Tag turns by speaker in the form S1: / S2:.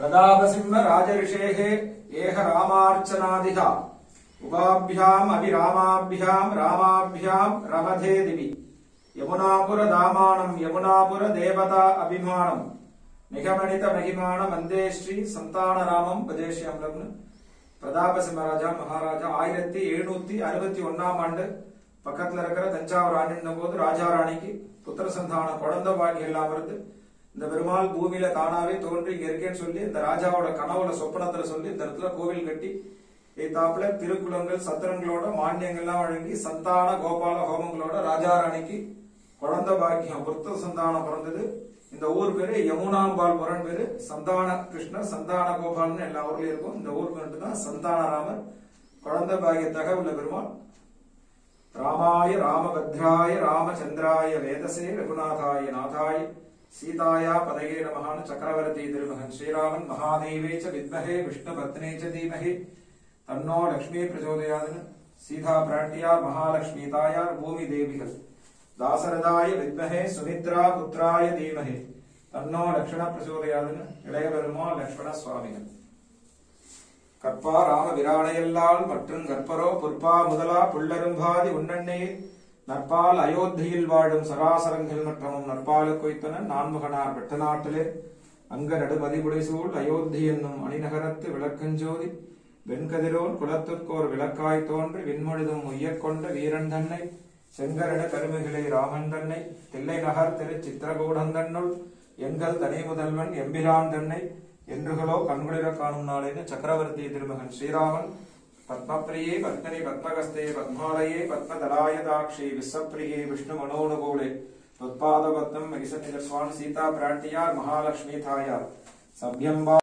S1: प्रतापसिंह राजऋषेः एह रामार्चनादिहा उभाभ्याम् अभिरामाभ्याम् रामाभ्याम् रमधे दिवि यमुनापुरदामानम् यमुनापुरदेवता अभिमानम् நிகமணித மகிமான வந்தே ஸ்ரீ சந்தானராமம் பதேஷ்யம்லம்னு பிரதாபசிம்மராஜா மகாராஜா ஆயிரத்தி எழுநூத்தி அறுபத்தி ஒன்னாம் ஆண்டு பக்கத்துல இருக்கிற தஞ்சாவூர் ஆண்டின போது ராஜா ராணிக்கு புத்திர சந்தான குழந்தை பாக்கியம் எல்லாம் வருது இந்த பெருமாள் பூமியில தானாவே தோன்றி இங்க இருக்கேன்னு சொல்லி இந்த ராஜாவோட கனவுல சொப்பனத்துல சொல்லி இந்த இடத்துல கோவில் கட்டி இத்தாப்புல திருக்குளங்கள் சத்திரங்களோட மானியங்கள்லாம் வழங்கி சந்தான கோபால ஹோமங்களோட ராஜா ராணிக்கு குழந்தை பாக்கியம் புத்திர சந்தானம் பிறந்தது இந்த ஊர் பேரு யமுனாம்பாள்புரம் பேரு சந்தான கிருஷ்ணர் சந்தான கோபால்னு எல்லா ஊர்லயும் இருக்கும் இந்த ஊர் பேரு தான் சந்தானராமர் குழந்தை பாகியத்தாக உள்ள பெருமாள் ராமாய ராமபத்ராய ராமச்சந்திராய வேதசே ரகுநாதாய நாதாய சீதாயா பதயே நமகான சக்கரவர்த்தி திருமகன் ஸ்ரீராமன் மகாதேவே ச வித்மஹே விஷ்ணு பத்னே ச தீமஹே தன்னோ லக்ஷ்மி பிரச்சோதயாதுன்னு சீதா பிராட்டியார் மகாலட்சுமி தாயார் பூமி தேவிகள் தாசரதாய வித்மஹே சுமித்ரா புத்திராய தீமஹே தன்னோ லக்ஷ்மண பிரச்சோதயாதுன்னு இளைய பெருமாள் லக்ஷ்மண சுவாமிகள் கற்பா ராம விராணையல்லால் மற்றும் கற்பரோ புற்பா முதலா புள்ளரும்பாதி உன்னண்ணே நற்பால் அயோத்தியில் வாழும் சராசரங்கள் மற்றமும் நற்பாலு கொய்த்தன நான்முகனார் வெட்ட நாட்டிலே அங்க நடுமதிபுடைசூழ் அயோத்தி என்னும் அணிநகரத்து விளக்கஞ்சோதி வெண்கதிரோன் குலத்துக்கோர் விளக்காய் தோன்றி விண்மொழிதும் உய்யக்கொண்ட வீரன் தன்னை செங்கரட கருமிகளை ராமன் தன்னை தில்லை நகர் திரு சித்திரகூடன் தன்னுள் எங்கள் தனி முதல்வன் எம்பிரான் தன்னை என்றுகளோ கண்குளிர காணும் நாளேன்னு சக்கரவர்த்தி திருமகன் ஸ்ரீராமன் பத்மப்பிரியே பத்மனி பத்மகஸ்தே பத்மாலயே பத்மதலாயதாட்சி விஸ்வப்பிரியே விஷ்ணு மனோனுகூலே உத்பாத பத்மம் மகிசன்னிதர்ஸ்வான் சீதா பிராட்டியார் மகாலட்சுமி தாயார் சப்யம்பா